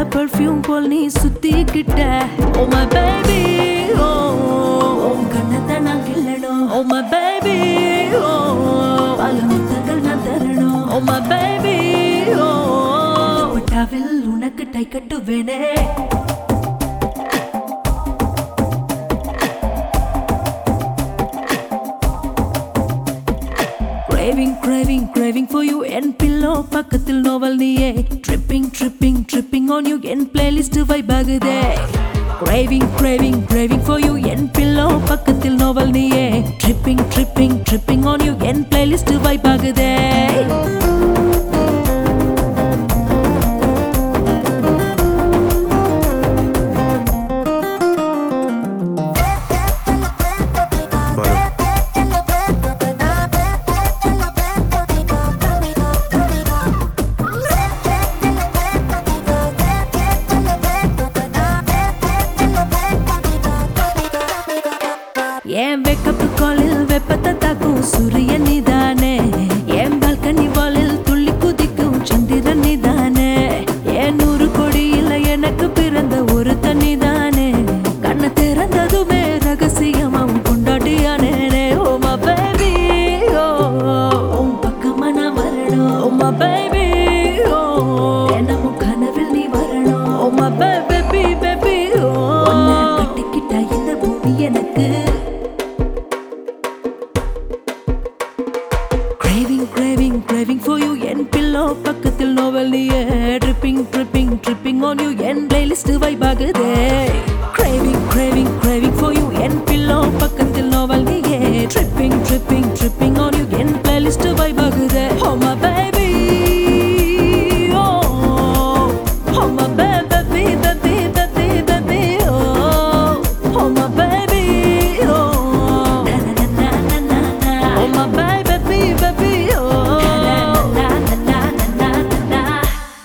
perfume போல் நீ சுத்திக்கிட்ட oh my baby ஓ உன் கண்ணத்தை நான் கிள்ளணும் ஓ மை பேபி ஓ பல முத்தங்கள் நான் தரணும் ஓ மை பேபி ஓ பட்டாவில் உனக்கு டை கட்டுவேனே Craving, craving, craving for you என் பில்லோ பக்கத்தில் நோவல் நீயே tripping tripping tripping on you என் பிளேலிஸ்ட் வைப் ஆகுதே Craving, craving, craving for you என் பில்லோ பக்கத்தில் நோவல் நீயே tripping tripping tripping on you என் பிளேலிஸ்ட் வைப் ஆகுதே பாரு என் வெக்கப்பு காலில் வெப்பத்தை தாக்கும் சூரியன் நீதானே என் பால்கனி வாலில் துள்ளி குதிக்கும் சந்திரன் நீதானே என் நூறு கொடியில எனக்கு பிறந்த ஒரு தண்ணி தானே கண்ணை திறந்ததுமே ரகசியமாம் கொண்டாட்டியானே ஓ மா பேபி ஓ உன் பக்கமா நான் வரணும் ஓ மா பேபி ஓ தினமும் கனவில் நீ வரணும் ஓ மா பேபி பேபி ஓ உன்னை கட்டிக்கிட்ட இந்த பூமி எனக்கு Craving, craving, craving for you என் பில்லோ பக்கத்தில் நோவல் நீயே tripping tripping tripping on you என் பிளேலிஸ்ட் வைப் ஆகுதே